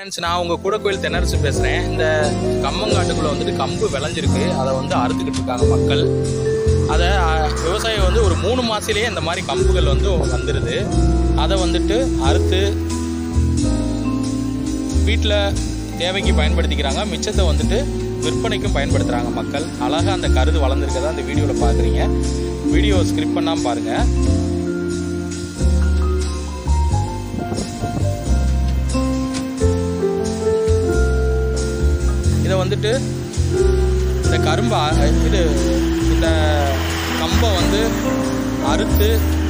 friends நான் உங்கள் கூட கோயில் தென்னரசு பேசுகிறேன் இந்த கம்மங்காட்டுக்குள்ளே வந்துட்டு கம்பு விளைஞ்சிருக்கு அதை வந்து அறுத்துக்கிட்டு இருக்காங்க மக்கள் அதை அஹ், விவசாயம் வந்து ஒரு மூணு மாதத்துலேயே இந்த மாதிரி கம்புகள் வந்து வந்துடுது அதை வந்துட்டு அறுத்து வீட்டில் தேவைக்கு பயன்படுத்திக்கிறாங்க மிச்சத்தை வந்துட்டு விற்பனைக்கும் பயன்படுத்துகிறாங்க மக்கள் அழகாக அந்த கருது வளர்ந்துருக்கதை அந்த வீடியோவில் பார்க்குறீங்க வீடியோ ஸ்கிரிப்ட் பண்ணாமல் பாருங்கள் இதை வந்துட்டு இந்த கரும்பை அ- இது இந்த கம்பை வந்து அறுத்து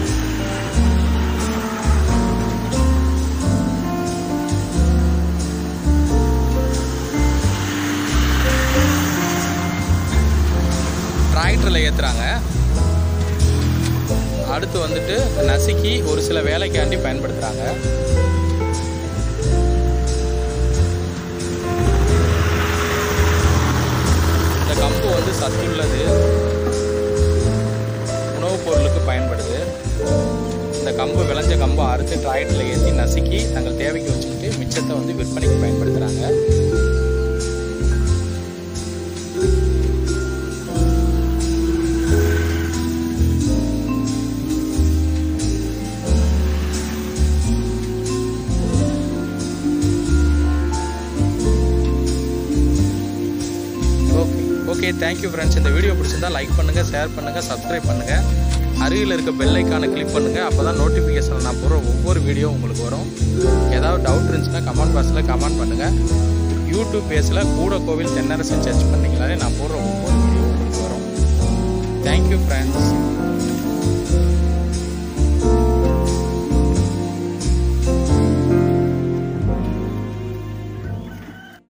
டிராக்டரில் ஏற்றுறாங்க அடுத்து வந்துட்டு நசுக்கி ஒரு சில வேலைக்காண்டி பயன்படுத்துகிறாங்க இந்த கம்பு வந்து சத்துள்ளது உணவுப் பொருளுக்கு பயன்படுது இந்த கம்பு விளைஞ்ச கம்பை அறுத்து டிராக்டரில் ஏற்றி நசுக்கி தங்கள் தேவைக்கு வச்சுக்கிட்டு மிச்சத்தை வந்து விற்பனைக்கு பயன்படுத்துகிறாங்க ஓகே ஓகே தேங்க்யூ ஃப்ரெண்ட்ஸ் இந்த வீடியோ பிடிச்சிருந்தா லைக் பண்ணுங்கள் ஷேர் பண்ணுங்கள் சப்ஸ்கிரைப் பண்ணுங்கள் அருகில் இருக்க பெல் ஐக்கானை கிளிக் பண்ணுங்கள் அப்போ தான் நோட்டிஃபிகேஷன் நான் போடுற ஒவ்வொரு வீடியோ உங்களுக்கு வரும் ஏதாவது டவுட் இருந்துச்சுன்னா கமெண்ட் பாக்ஸில் கமெண்ட் பண்ணுங்கள் யூடியூப் பேஸில் கூட கோவில் தென்னரசு சர்ச் பண்ணிங்களாலே நான் போடுற ஒவ்வொரு வீடியோ உங்களுக்கு வரும் தேங்க்யூ ஃப்ரெண்ட்ஸ்